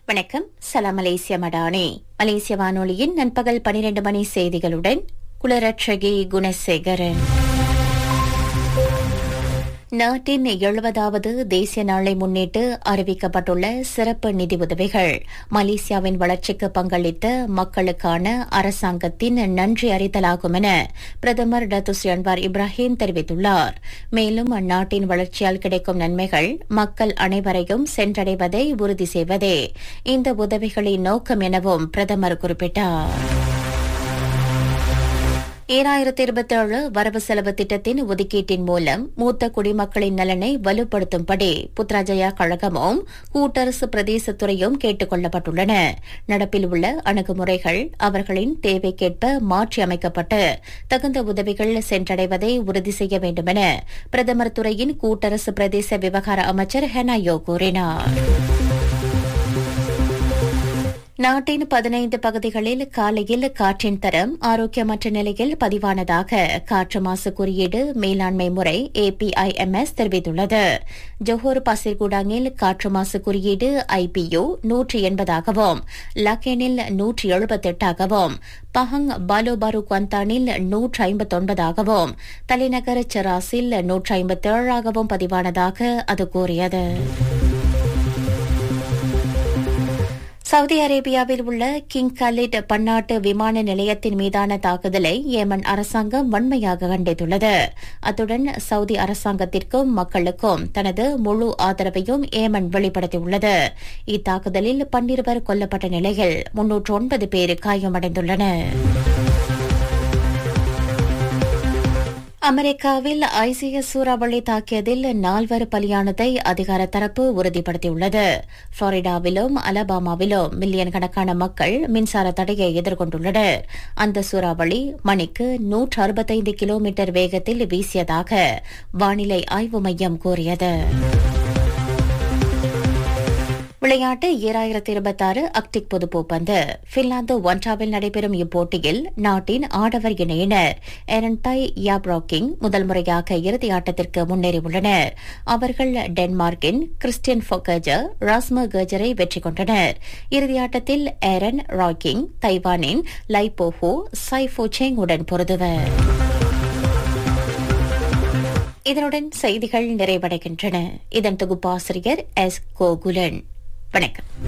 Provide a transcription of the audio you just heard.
வணக்கம் சலாம் மலேசிய மடானி மலேசிய வானொலியின் நண்பகல் பனிரெண்டு மணி செய்திகளுடன் குலரட்சகி குணசேகரன் நாட்டின் எழுபதாவது தேசிய நாளை முன்னிட்டு அறிவிக்கப்பட்டுள்ள சிறப்பு நிதி உதவிகள் மலேசியாவின் வளர்ச்சிக்கு பங்களித்த மக்களுக்கான அரசாங்கத்தின் நன்றி அறிதலாகும் என பிரதமர் டத்துஸ்ரீ அன்வார் இப்ராஹிம் தெரிவித்துள்ளார் மேலும் அந்நாட்டின் வளர்ச்சியால் கிடைக்கும் நன்மைகள் மக்கள் அனைவரையும் சென்றடைவதை உறுதி செய்வதே இந்த உதவிகளின் நோக்கம் எனவும் பிரதமர் குறிப்பிட்டார் ஈராயிரத்தி இருபத்தி ஏழு வரவு செலவு திட்டத்தின் ஒதுக்கீட்டின் மூலம் மூத்த குடிமக்களின் நலனை வலுப்படுத்தும்படி புத்ராஜயா கழகமும் கூட்டரசு பிரதேசத்துறையும் கேட்டுக் கொள்ளப்பட்டுள்ளன நடப்பில் உள்ள அணுகுமுறைகள் அவர்களின் தேவைக்கேற்ப மாற்றி அமைக்கப்பட்டு தகுந்த உதவிகள் சென்றடைவதை உறுதி செய்ய வேண்டுமென பிரதமர் துறையின் கூட்டரசு பிரதேச விவகார அமைச்சர் ஹெனாயோ கூறினார் நாட்டின் பதினைந்து பகுதிகளில் காலையில் காற்றின் தரம் ஆரோக்கியமற்ற நிலையில் பதிவானதாக காற்று மாசு குறியீடு மேலாண்மை முறை ஏபிஐஎம்எஸ் தெரிவித்துள்ளது ஜொஹூர் பசிர்குடாங்கில் காற்று மாசு குறியீடு ஐபியு நூற்றி எண்பதாகவும் லக்கேனில் நூற்றி எழுபத்தெட்டாகவும் பஹங் பாலோபாரு குவந்தானில் நூற்றி ஐம்பத்தொன்பதாகவும் தலைநகர் செராசில் நூற்றி ஐம்பத்தேழாகவும் பதிவானதாக அது கூறியது சவுதி அரேபியாவில் உள்ள கிங் கலிட் பன்னாட்டு விமான நிலையத்தின் மீதான தாக்குதலை ஏமன் அரசாங்கம் வன்மையாக கண்டித்துள்ளது அத்துடன் சவுதி அரசாங்கத்திற்கும் மக்களுக்கும் தனது முழு ஆதரவையும் ஏமன் வெளிப்படுத்தியுள்ளது இத்தாக்குதலில் பன்னிருவர் கொல்லப்பட்ட நிலையில் முன்னூற்று ஒன்பது பேர் காயமடைந்துள்ளனா் அமெரிக்காவில் ஐசிஎஸ் சூறாவளி தாக்கியதில் நால்வர் பலியானதை அதிகார தரப்பு உறுதிப்படுத்தியுள்ளது புளோரிடாவிலும் அலபாமாவிலும் மில்லியன் கணக்கான மக்கள் மின்சார தடையை எதிர்கொண்டுள்ளனர் அந்த சூறாவளி மணிக்கு நூற்று அறுபத்தைந்து கிலோமீட்டர் வேகத்தில் வீசியதாக வானிலை ஆய்வு மையம் கூறியது விளையாட்டு ஈராயிரத்தி இருபத்தாறு அக்டிக் பொதுப்போப்பந்து பின்லாந்து ஒன்றாவில் நடைபெறும் இப்போட்டியில் நாட்டின் ஆடவர் இணையினர் எரன்டாய் யாப்ராக்கிங் முதல் முறையாக இறுதி ஆட்டத்திற்கு முன்னேறியுள்ளனர் அவர்கள் டென்மார்க்கின் கிறிஸ்டியன் ஃபொகஜர் ராஸ்ம கர்ஜரை வெற்றி கொண்டனர் இறுதியாட்டத்தில் ஏரன் ராக்கிங் தைவானின் லைபோஹோ சைஃபோ சேங் உடன் பொருதுவர் இதனுடன் செய்திகள் நிறைவடைகின்றன இதன் தொகுப்பாசிரியர் எஸ் கோகுலன் வணக்கம்